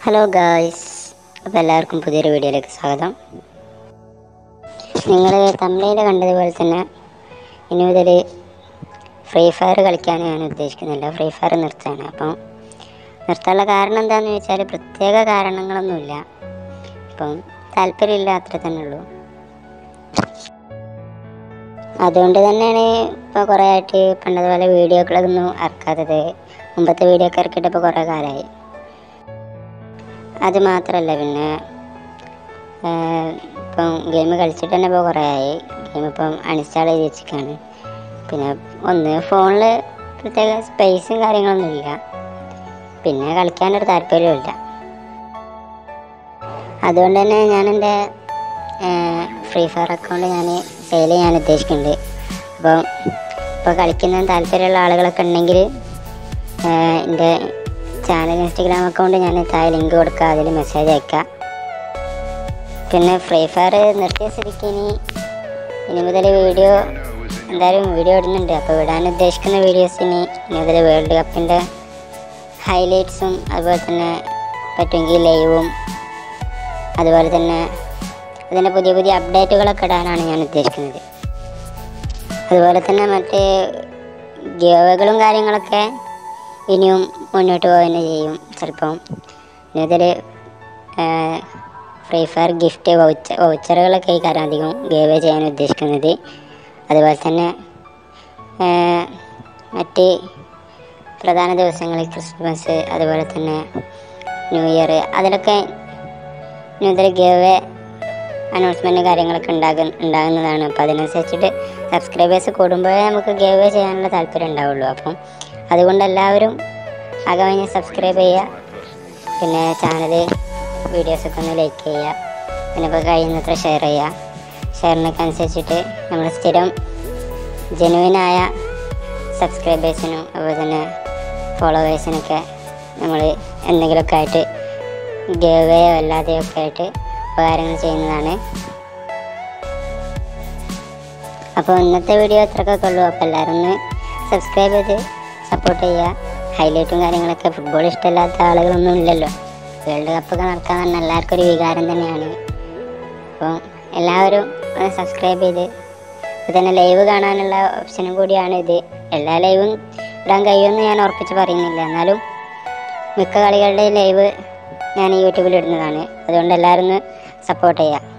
hello guys അപ്പോൾ എല്ലാവർക്കും പുതിയൊരു വീഡിയോയിലേക്ക് സ്വാഗതം നിങ്ങൾ തമിഴിൽ കണ്ടതുപോലെ തന്നെ ഇനി മുതൽ ഫ്രീ ഫയർ കളിക്കാൻ ഞാൻ ഉദ്ദേശിക്കുന്നില്ല ഫ്രീ ഫയർ നിർത്തുകയാണ് അപ്പം നിർത്താനുള്ള കാരണം എന്താണെന്ന് ചോദിച്ചാൽ പ്രത്യേക കാരണങ്ങളൊന്നുമില്ല ഇപ്പം താല്പര്യമില്ല അത്ര തന്നെ ഉള്ളൂ അതുകൊണ്ട് തന്നെയാണ് ഇപ്പോൾ കുറേ ആയിട്ട് പണ്ടതുപോലെ വീഡിയോകളൊന്നും ഇറക്കാത്തത് മുമ്പത്തെ വീഡിയോ ഒക്കെ ഇറക്കിയിട്ട് ഇപ്പോൾ കുറേ കാലമായി അത് മാത്രമല്ല പിന്നെ ആഹ്, ഇപ്പം ഗെയിം കളിച്ചിട്ട് തന്നെ ഇപ്പോൾ കുറേ ആയി ഗെയിം ഇപ്പം അൺഇൻസ്റ്റാൾ ചെയ്ത് വെച്ചിരിക്കുകയാണ് പിന്നെ ഒന്ന് ഫോണിൽ പ്രത്യേക സ്പേസും കാര്യങ്ങളൊന്നുമില്ല പിന്നെ കളിക്കാനൊരു താല്പര്യമില്ല അതുകൊണ്ട് തന്നെ ഞാൻ എൻ്റെ ഫ്രീ ഫയർ അക്കൗണ്ട് ഞാൻ സെയിൽ ചെയ്യാൻ ഉദ്ദേശിക്കുന്നുണ്ട് അപ്പം ഇപ്പോൾ കളിക്കുന്ന താല്പര്യമുള്ള ആളുകളൊക്കെ ഉണ്ടെങ്കിൽ എൻ്റെ ചാനൽ ഇൻസ്റ്റഗ്രാം അക്കൗണ്ട് ഞാൻ താഴെ ലിങ്ക് കൊടുക്കുക അതിൽ മെസ്സേജ് അയക്കാം പിന്നെ ഫ്രീ ഫയർ നിർത്തിയ സ്ഥിതിക്ക് ഇനി ഇനി മുതൽ വീഡിയോ എന്തായാലും വീഡിയോ ഇടുന്നുണ്ട് അപ്പോൾ വിടാൻ ഉദ്ദേശിക്കുന്ന വീഡിയോസ് ഇനി ഇനി മുതൽ വേൾഡ് കപ്പിൻ്റെ ഹൈലൈറ്റ്സും അതുപോലെ തന്നെ പറ്റുമെങ്കിൽ ലൈവും അതുപോലെ തന്നെ അതിൻ്റെ പുതിയ പുതിയ അപ്ഡേറ്റുകളൊക്കെ ഇടാനാണ് ഞാൻ ഉദ്ദേശിക്കുന്നത് അതുപോലെ തന്നെ മറ്റ് ഗേവകളും കാര്യങ്ങളൊക്കെ ഇനിയും മുന്നോട്ട് പോവുക തന്നെ ചെയ്യും ചിലപ്പം ഇനി ഇതിൽ ഫ്രീ ഫയർ ഗിഫ്റ്റ് വൗച്ച വൗച്ചറുകളൊക്കെ ആയിരിക്കും അധികം ഗേവ് ചെയ്യാൻ ഉദ്ദേശിക്കുന്നത് അതുപോലെ തന്നെ ആ, മറ്റ് പ്രധാന ദിവസങ്ങളിൽ ക്രിസ്മസ് അതുപോലെ തന്നെ ന്യൂ ഇയർ അതിലൊക്കെ ഇനി മുതൽ ഗേവ് അനൗൺസ്മെൻറ്റ് കാര്യങ്ങളൊക്കെ ഉണ്ടാകും ഉണ്ടാകുന്നതാണ് അപ്പോൾ അതിനനുസരിച്ചിട്ട് സബ്സ്ക്രൈബേഴ്സ് കൂടുമ്പോഴേ നമുക്ക് ഗേവ് ചെയ്യാനുള്ള താല്പര്യം ഉണ്ടാവുള്ളൂ അപ്പം അതുകൊണ്ട് എല്ലാവരും ആകെ സബ്സ്ക്രൈബ് ചെയ്യുക പിന്നെ ചാനൽ വീഡിയോസൊക്കെ ഒന്ന് ലൈക്ക് ചെയ്യുക പിന്നെ ഇപ്പോൾ കഴിയുന്നത്ര ഷെയർ ചെയ്യുക ഷെയറിനൊക്കെ അനുസരിച്ചിട്ട് നമ്മൾ സ്ഥിരം ജെനുവിനായ സബ്സ്ക്രൈബേഴ്സിനും അതുപോലെ തന്നെ ഫോളോവേഴ്സിനൊക്കെ നമ്മൾ എന്തെങ്കിലുമൊക്കെ ആയിട്ട് ഗവേയോ അല്ലാതെയൊക്കെ ആയിട്ട് ഉപകാരങ്ങൾ ചെയ്യുന്നതാണ് അപ്പോൾ ഇന്നത്തെ വീഡിയോ ഇത്രക്കൊക്കെ ഉള്ളൂ അപ്പോൾ എല്ലാവരും ഒന്ന് സബ്സ്ക്രൈബ് ചെയ്ത് സപ്പോർട്ട് ചെയ്യുക ഹൈലൈറ്റും കാര്യങ്ങളൊക്കെ ഫുട്ബോൾ ഇഷ്ടമില്ലാത്ത ആളുകളൊന്നും ഇല്ലല്ലോ വേൾഡ് കപ്പൊക്കെ നടക്കാൻ പറഞ്ഞാൽ എല്ലാവർക്കും ഒരു വികാരം തന്നെയാണ് അപ്പോൾ എല്ലാവരും ഒന്ന് സബ്സ്ക്രൈബ് ചെയ്ത് ഇപ്പോൾ തന്നെ ലൈവ് കാണാനുള്ള ഓപ്ഷനും കൂടിയാണ് ഇത് എല്ലാ ലൈവും ഇടാൻ കഴിയുമെന്ന് ഞാൻ ഉറപ്പിച്ച് പറയുന്നില്ല എന്നാലും മിക്ക കളികളുടെ ലൈവ് ഞാൻ യൂട്യൂബിൽ ഇടുന്നതാണ് അതുകൊണ്ട് എല്ലാവരും ഒന്ന് സപ്പോർട്ട് ചെയ്യുക